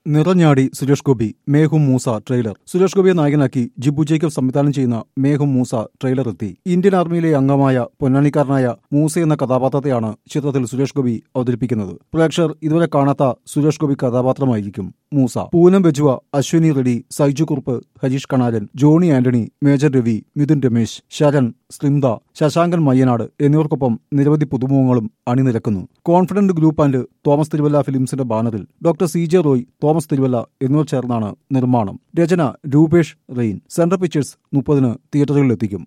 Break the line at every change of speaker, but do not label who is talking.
നിറഞ്ഞാടി Suresh Gopi മേഹും Musa trailer Suresh ഗോപിയെ നായകനാക്കി Jibu Jacob സംവിധാനം ചെയ്യുന്ന മേഹും മൂസ ട്രെയിലർ എത്തി ഇന്ത്യൻ ആർമിയിലെ അംഗമായ പൊന്നാനിക്കാരനായ മൂസ എന്ന കഥാപാത്രത്തെയാണ് ചിത്രത്തിൽ സുരേഷ് ഗോപി അവതരിപ്പിക്കുന്നത് പ്രേക്ഷകർ ഇതുവരെ കാണാത്ത സുരേഷ് ഗോപി കഥാപാത്രമായിരിക്കും മൂസ പൂനം ബെജുവ അശ്വിനി റെഡ്ഡി സൈജു കുറുപ്പ് ഹരീഷ് കണാരൻ ജോണി ആന്റണി മേജർ രവി മിഥുൻ രമേശ് ശരൺ സ്ലിംദ ശശാങ്കൻ മയ്യനാട് എന്നിവർക്കൊപ്പം നിരവധി പുതുമുഖങ്ങളും അണിനിരക്കുന്നു confident group and Thomas Thiruvalla ഫിലിംസിന്റെ ബാനറിൽ doctor C J Roy Thomas Thiruvalla എന്നിവർ ചേർന്നാണ് നിർമ്മാണം രചന രൂപേഷ് റെയിൻ സെൻട്രൽ പിക്ചേഴ്സ് മുപ്പതിന് തിയേറ്ററുകളിലെത്തിക്കും